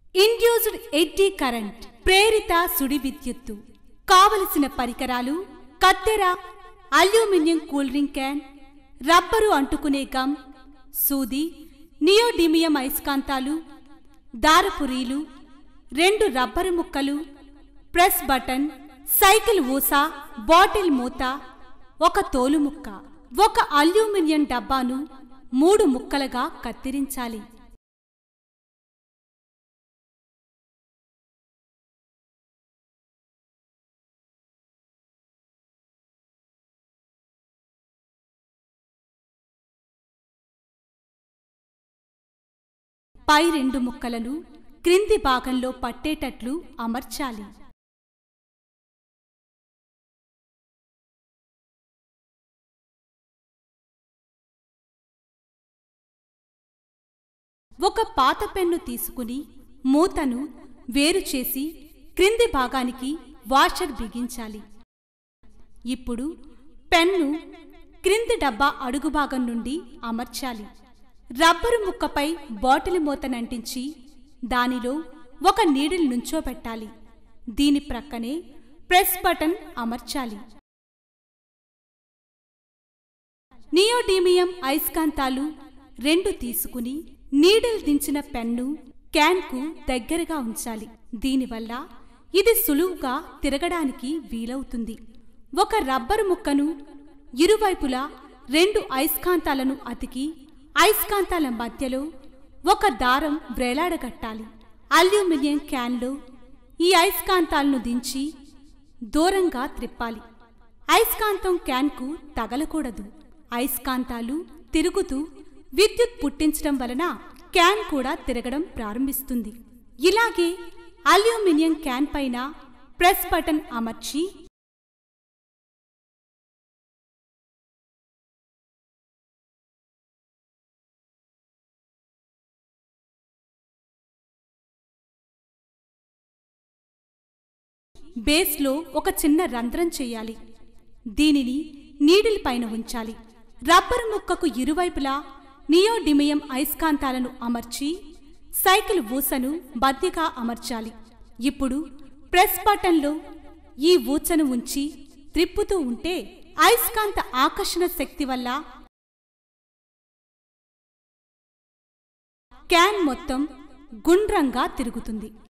induced eddy current ప్రేరిత సుడి విద్యుత్తు కావలసిన పరికరాలు కత్తెర aluminium cool drink can rubber అంటుకునే గమ్ సూది నియోడిమియం అయస్కాంతాలు దారపురీలు రెండు రబ్బరు ముక్కలు ప్రెస్ బటన్ సైకిల్ ఊస బాటిల్ మూత ఒక తోలు ముక్క ఒక అల్యూమినియం డబ్బాను మూడు ముక్కలుగా కత్తిరించాలి పై రెండు ముక్కలను క్రింది భాగంలో పట్టేటట్లు అమర్చాలి ఒక పాత పెన్ను తీసుకుని మూతను వేరు చేసి క్రింది భాగానికి వాషర్ బిగించాలి ఇప్పుడు పెన్ను క్రింది డబ్బా అడుగు భాగం నుండి అమర్చాలి రబ్బరు ముక్కపై బాటిల్ మూతనంటించి దానిలో ఒక నీడిల్ నుంచోబెట్టాలి దీని ప్రక్కనే ప్రెస్ బటన్ అమర్చాలి నియోడీమియం అయస్కాంతాలు రెండు తీసుకుని నీడిల్ దించిన పెన్ను క్యాన్కు దగ్గరగా ఉంచాలి దీనివల్ల ఇది సులువుగా తిరగడానికి వీలవుతుంది ఒక రబ్బరు ముక్కను ఇరువైపులా రెండు అయస్కాంతాలను అతికి అయస్కాంతాల మధ్యలో ఒక దారం వ్రేలాడగట్టాలి అల్యూమినియం క్యాన్లో ఈ అయస్కాంతాలను దించి దూరంగా త్రిప్పాలి అయస్కాంతం క్యాన్కు తగలకూడదు అయస్కాంతాలు తిరుగుతూ విద్యుత్ పుట్టించడం వలన క్యాన్ కూడా తిరగడం ప్రారంభిస్తుంది ఇలాగే అల్యూమినియం క్యాన్ పైన ప్రెస్ బటన్ అమర్చి బేస్లో ఒక చిన్న రంధ్రం చేయాలి దీనిని నీడిల్ పైన ఉంచాలి రబ్బరు ముక్కకు ఇరువైపులా నియోడిమియం అయస్కాంతాలను అమర్చి సైకిల్ ఊసను బద్దిగా అమర్చాలి ఇప్పుడు ప్రెస్ బటన్లో ఈ ఊచను ఉంచి త్రిప్పుతూ ఉంటే అయస్కాంత ఆకర్షణ శక్తి వల్ల క్యాన్ మొత్తం గుండ్రంగా తిరుగుతుంది